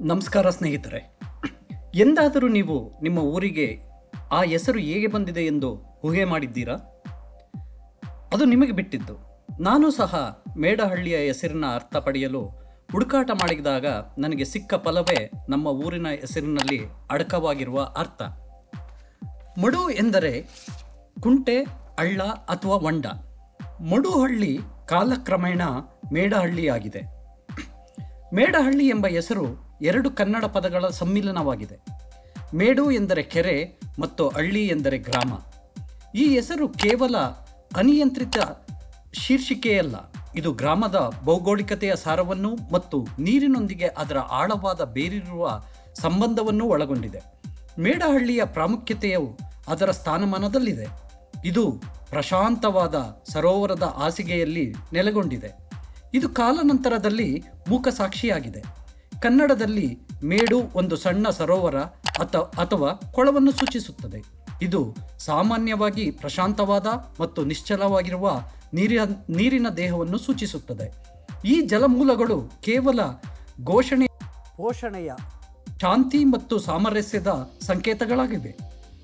ನಮಸ್ಕಾರ ಸ್ನೇಹಿತರೆ ಎಂದಾದರೂ ನೀವು ನಿಮ್ಮ ಊರಿಗೆ ಆ ಹೆಸರು ಹೇಗೆ ಬಂದಿದೆ ಎಂದು ಊಹೆ ಮಾಡಿದ್ದೀರಾ ಅದು ನಿಮಗೆ ಬಿಟ್ಟಿದ್ದು ನಾನು ಸಹ ಮೇಡಹಳ್ಳಿಯ ಹೆಸರಿನ ಅರ್ಥ ಪಡೆಯಲು ಹುಡುಕಾಟ ಮಾಡಿದಾಗ ನನಗೆ ಸಿಕ್ಕ ಫಲವೇ ನಮ್ಮ ಊರಿನ ಹೆಸರಿನಲ್ಲಿ ಅಡಕವಾಗಿರುವ ಅರ್ಥ ಮಡು ಎಂದರೆ ಕುಂಟೆ ಹಳ್ಳ ಅಥವಾ ಹೊಂಡ ಮಡುಹಳ್ಳಿ ಕಾಲಕ್ರಮೇಣ ಮೇಡಹಳ್ಳಿಯಾಗಿದೆ ಮೇಡಹಳ್ಳಿ ಎಂಬ ಹೆಸರು ಎರಡು ಕನ್ನಡ ಪದಗಳ ಸಮ್ಮಿಲನವಾಗಿದೆ ಮೇಡು ಎಂದರೆ ಕೆರೆ ಮತ್ತು ಹಳ್ಳಿ ಎಂದರೆ ಗ್ರಾಮ ಈ ಹೆಸರು ಕೇವಲ ಅನಿಯಂತ್ರಿತ ಶೀರ್ಷಿಕೆಯಲ್ಲ ಇದು ಗ್ರಾಮದ ಭೌಗೋಳಿಕತೆಯ ಸಾರವನ್ನು ಮತ್ತು ನೀರಿನೊಂದಿಗೆ ಅದರ ಆಳವಾದ ಬೇರಿರುವ ಸಂಬಂಧವನ್ನು ಒಳಗೊಂಡಿದೆ ಮೇಡಹಳ್ಳಿಯ ಪ್ರಾಮುಖ್ಯತೆಯು ಅದರ ಸ್ಥಾನಮಾನದಲ್ಲಿದೆ ಇದು ಪ್ರಶಾಂತವಾದ ಸರೋವರದ ಹಾಸಿಗೆಯಲ್ಲಿ ನೆಲೆಗೊಂಡಿದೆ ಇದು ಕಾಲಾನಂತರದಲ್ಲಿ ಮೂಕ ಸಾಕ್ಷಿಯಾಗಿದೆ ಕನ್ನಡದಲ್ಲಿ ಮೇಡು ಒಂದು ಸಣ್ಣ ಸರೋವರ ಅಥ ಅಥವಾ ಕೊಳವನ್ನು ಸೂಚಿಸುತ್ತದೆ ಇದು ಸಾಮಾನ್ಯವಾಗಿ ಪ್ರಶಾಂತವಾದ ಮತ್ತು ನಿಶ್ಚಲವಾಗಿರುವ ನೀರಿನ ನೀರಿನ ದೇಹವನ್ನು ಸೂಚಿಸುತ್ತದೆ ಈ ಜಲಮೂಲಗಳು ಕೇವಲ ಘೋಷಣೆ ಪೋಷಣೆಯ ಶಾಂತಿ ಮತ್ತು ಸಾಮರಸ್ಯದ ಸಂಕೇತಗಳಾಗಿವೆ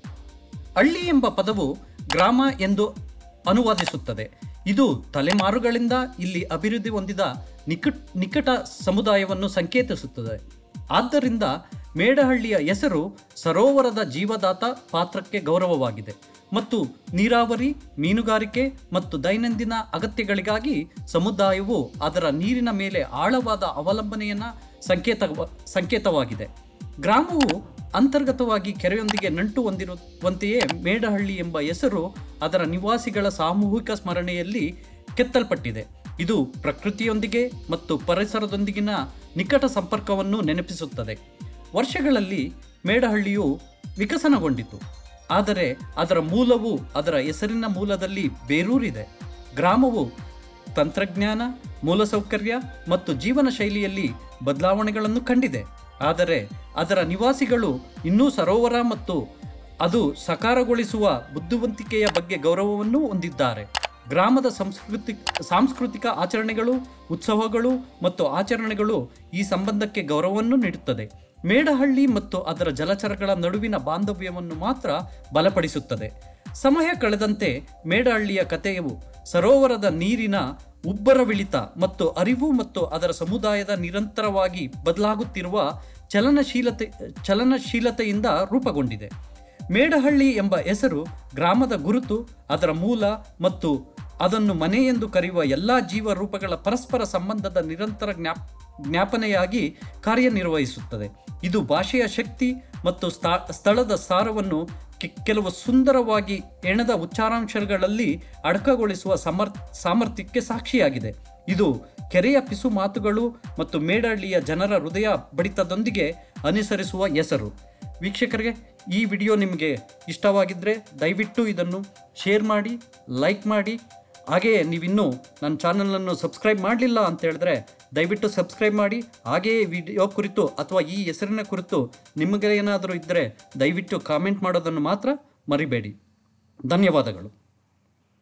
ಹಳ್ಳಿ ಎಂಬ ಪದವು ಗ್ರಾಮ ಎಂದು ಅನುವಾದಿಸುತ್ತದೆ ಇದು ತಲೆಮಾರುಗಳಿಂದ ಇಲ್ಲಿ ಅಭಿವೃದ್ಧಿ ಹೊಂದಿದ ನಿಕಟ್ ನಿಕಟ ಸಮುದಾಯವನ್ನು ಸಂಕೇತಿಸುತ್ತದೆ ಆದ್ದರಿಂದ ಮೇಡಹಳ್ಳಿಯ ಹೆಸರು ಸರೋವರದ ಜೀವದಾತ ಪಾತ್ರಕ್ಕೆ ಗೌರವವಾಗಿದೆ ಮತ್ತು ನೀರಾವರಿ ಮೀನುಗಾರಿಕೆ ಮತ್ತು ದೈನಂದಿನ ಅಗತ್ಯಗಳಿಗಾಗಿ ಸಮುದಾಯವು ಅದರ ನೀರಿನ ಮೇಲೆ ಆಳವಾದ ಅವಲಂಬನೆಯನ್ನ ಸಂಕೇತ ಸಂಕೇತವಾಗಿದೆ ಗ್ರಾಮವು ಅಂತರ್ಗತವಾಗಿ ಕೆರೆಯೊಂದಿಗೆ ನಂಟು ಹೊಂದಿರುವಂತೆಯೇ ಮೇಡಹಳ್ಳಿ ಎಂಬ ಹೆಸರು ಅದರ ನಿವಾಸಿಗಳ ಸಾಮೂಹಿಕ ಸ್ಮರಣೆಯಲ್ಲಿ ಕೆತ್ತಲ್ಪಟ್ಟಿದೆ ಇದು ಪ್ರಕೃತಿಯೊಂದಿಗೆ ಮತ್ತು ಪರಿಸರದೊಂದಿಗಿನ ನಿಕಟ ಸಂಪರ್ಕವನ್ನು ನೆನಪಿಸುತ್ತದೆ ವರ್ಷಗಳಲ್ಲಿ ಮೇಡಹಳ್ಳಿಯು ವಿಕಸನಗೊಂಡಿತು ಆದರೆ ಅದರ ಮೂಲವು ಅದರ ಹೆಸರಿನ ಮೂಲದಲ್ಲಿ ಬೇರೂರಿದೆ ಗ್ರಾಮವು ತಂತ್ರಜ್ಞಾನ ಮೂಲಸೌಕರ್ಯ ಮತ್ತು ಜೀವನ ಶೈಲಿಯಲ್ಲಿ ಬದಲಾವಣೆಗಳನ್ನು ಕಂಡಿದೆ ಆದರೆ ಅದರ ನಿವಾಸಿಗಳು ಇನ್ನೂ ಸರೋವರ ಮತ್ತು ಅದು ಸಕಾರಗೊಳಿಸುವ ಬುದ್ಧಿವಂತಿಕೆಯ ಬಗ್ಗೆ ಗೌರವವನ್ನು ಹೊಂದಿದ್ದಾರೆ ಗ್ರಾಮದ ಸಂಸ್ಕೃತಿ ಸಾಂಸ್ಕೃತಿಕ ಆಚರಣೆಗಳು ಉತ್ಸವಗಳು ಮತ್ತು ಆಚರಣೆಗಳು ಈ ಸಂಬಂಧಕ್ಕೆ ಗೌರವವನ್ನು ನೀಡುತ್ತದೆ ಮೇಡಹಳ್ಳಿ ಮತ್ತು ಅದರ ಜಲಚರಗಳ ನಡುವಿನ ಬಾಂಧವ್ಯವನ್ನು ಮಾತ್ರ ಬಲಪಡಿಸುತ್ತದೆ ಸಮಯ ಕಳೆದಂತೆ ಮೇಡಹಳ್ಳಿಯ ಕಥೆಯು ಸರೋವರದ ನೀರಿನ ಉಬ್ಬರವಿಳಿತ ಮತ್ತು ಅರಿವು ಮತ್ತು ಅದರ ಸಮುದಾಯದ ನಿರಂತರವಾಗಿ ಬದಲಾಗುತ್ತಿರುವ ಚಲನಶೀಲತೆ ಚಲನಶೀಲತೆಯಿಂದ ರೂಪುಗೊಂಡಿದೆ ಮೇಡಹಳ್ಳಿ ಎಂಬ ಹೆಸರು ಗ್ರಾಮದ ಗುರುತು ಅದರ ಮೂಲ ಮತ್ತು ಅದನ್ನು ಮನೆ ಎಂದು ಕರೆಯುವ ಎಲ್ಲ ಜೀವ ರೂಪಗಳ ಪರಸ್ಪರ ಸಂಬಂಧದ ನಿರಂತರ ಜ್ಞಾಪ್ ಜ್ಞಾಪನೆಯಾಗಿ ಕಾರ್ಯನಿರ್ವಹಿಸುತ್ತದೆ ಇದು ಭಾಷೆಯ ಶಕ್ತಿ ಮತ್ತು ಸ್ಥಾ- ಸ್ಥಳದ ಸಾರವನ್ನು ಕೆ- ಕೆಲವು ಸುಂದರವಾಗಿ ಎಣದ ಉಚ್ಚಾರಾಂಶಗಳಲ್ಲಿ ಅಡಕಗೊಳಿಸುವ ಸಮರ್ ಸಾಮರ್ಥ್ಯಕ್ಕೆ ಸಾಕ್ಷಿಯಾಗಿದೆ ಇದು ಕೆರೆಯ ಪಿಸು ಮಾತುಗಳು ಮತ್ತು ಮೇಡಹಳ್ಳಿಯ ಜನರ ಹೃದಯ ಬಡಿತದೊಂದಿಗೆ ಅನುಸರಿಸುವ ಹೆಸರು ವೀಕ್ಷಕರಿಗೆ ಈ ವಿಡಿಯೋ ನಿಮಗೆ ಇಷ್ಟವಾಗಿದ್ದರೆ ದಯವಿಟ್ಟು ಇದನ್ನು ಶೇರ್ ಮಾಡಿ ಲೈಕ್ ಮಾಡಿ ಹಾಗೆಯೇ ನೀವಿನ್ನೂ ನನ್ನ ಚಾನಲನ್ನು ಸಬ್ಸ್ಕ್ರೈಬ್ ಮಾಡಲಿಲ್ಲ ಅಂತ ಹೇಳಿದ್ರೆ ದಯವಿಟ್ಟು ಸಬ್ಸ್ಕ್ರೈಬ್ ಮಾಡಿ ಹಾಗೆಯೇ ವಿಡಿಯೋ ಕುರಿತು ಅಥವಾ ಈ ಹೆಸರಿನ ಕುರಿತು ನಿಮಗೆ ಏನಾದರೂ ಇದ್ದರೆ ದಯವಿಟ್ಟು ಕಾಮೆಂಟ್ ಮಾಡೋದನ್ನು ಮಾತ್ರ ಮರಿಬೇಡಿ ಧನ್ಯವಾದಗಳು